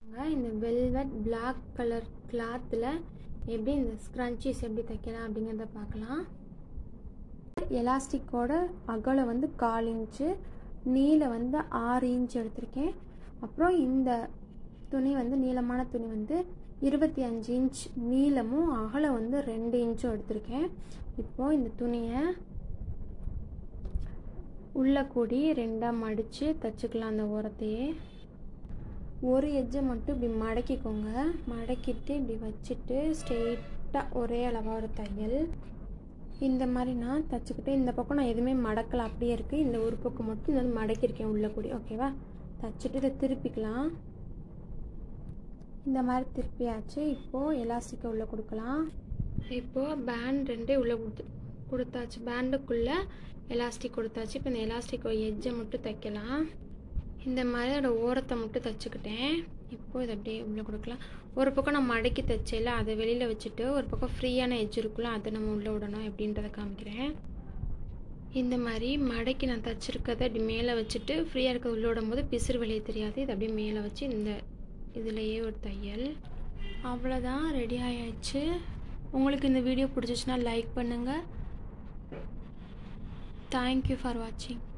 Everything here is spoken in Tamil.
இந்த வெல்வெட் பிளாக் கலர் கிளாத்தில் எப்படி இந்த ஸ்க்ரன்ச்சீஸ் எப்படி தைக்கலாம் அப்படிங்கிறத பார்க்கலாம் எலாஸ்டிக்கோட அகலம் வந்து கால் இன்ச்சு நீளம் வந்து ஆறு இன்ச் எடுத்திருக்கேன் அப்புறம் இந்த துணி வந்து நீளமான துணி வந்து இருபத்தி அஞ்சு இன்ச் நீளமும் அகலம் வந்து ரெண்டு இன்ச்சும் எடுத்திருக்கேன் இப்போது இந்த துணியை உள்ள கூடி ரெண்டாக மடித்து தைச்சிக்கலாம் அந்த ஓரத்தையே ஒரு எஜ்ஜை மட்டும் இப்படி மடக்கிக்கோங்க மடக்கிட்டு இப்படி வச்சுட்டு ஸ்ட்ரெயிட்டாக ஒரே அளவாக ஒரு தையல் இந்த மாதிரி நான் தைச்சிக்கிட்டு இந்த பக்கம் நான் எதுவுமே மடக்கலை அப்படியே இருக்குது இந்த ஒரு பக்கம் மட்டும் இந்த மடக்கியிருக்கேன் உள்ளே கூடி ஓகேவா தைச்சிட்டு இதை திருப்பிக்கலாம் இந்த மாதிரி திருப்பியாச்சு இப்போது எலாஸ்டிக்கை உள்ளே கொடுக்கலாம் இப்போது பேண்ட் ரெண்டே உள்ளே கொடுத்து கொடுத்தாச்சு பேண்டுக்குள்ளே எலாஸ்டிக் கொடுத்தாச்சு இப்போ இந்த எலாஸ்டிக் எஜ்ஜை மட்டும் தைக்கலாம் இந்த மாதிரி அதோட ஓரத்தை மட்டும் தைச்சிக்கிட்டேன் இப்போது இதை அப்படியே உள்ளே கொடுக்கலாம் ஒரு பக்கம் நான் மடக்கி தைச்சேல அதை வெளியில் வச்சுட்டு ஒரு பக்கம் ஃப்ரீயான எஜ் இருக்குல்ல அதை நம்ம உள்ளே விடணும் எப்படின்றத காமிக்கிறேன் இந்த மாதிரி மடக்கி நான் தைச்சிருக்கதை அப்படி மேலே வச்சுட்டு ஃப்ரீயாக இருக்க உள்ளே விடும்போது பிசுறு வெளியே தெரியாது இதை அப்படியே மேலே வச்சு இந்த இதுலேயே ஒரு தையல் அவ்வளோதான் ரெடி ஆயாச்சு உங்களுக்கு இந்த வீடியோ பிடிச்சிச்சுன்னா லைக் பண்ணுங்கள் தேங்க்யூ ஃபார் வாட்சிங்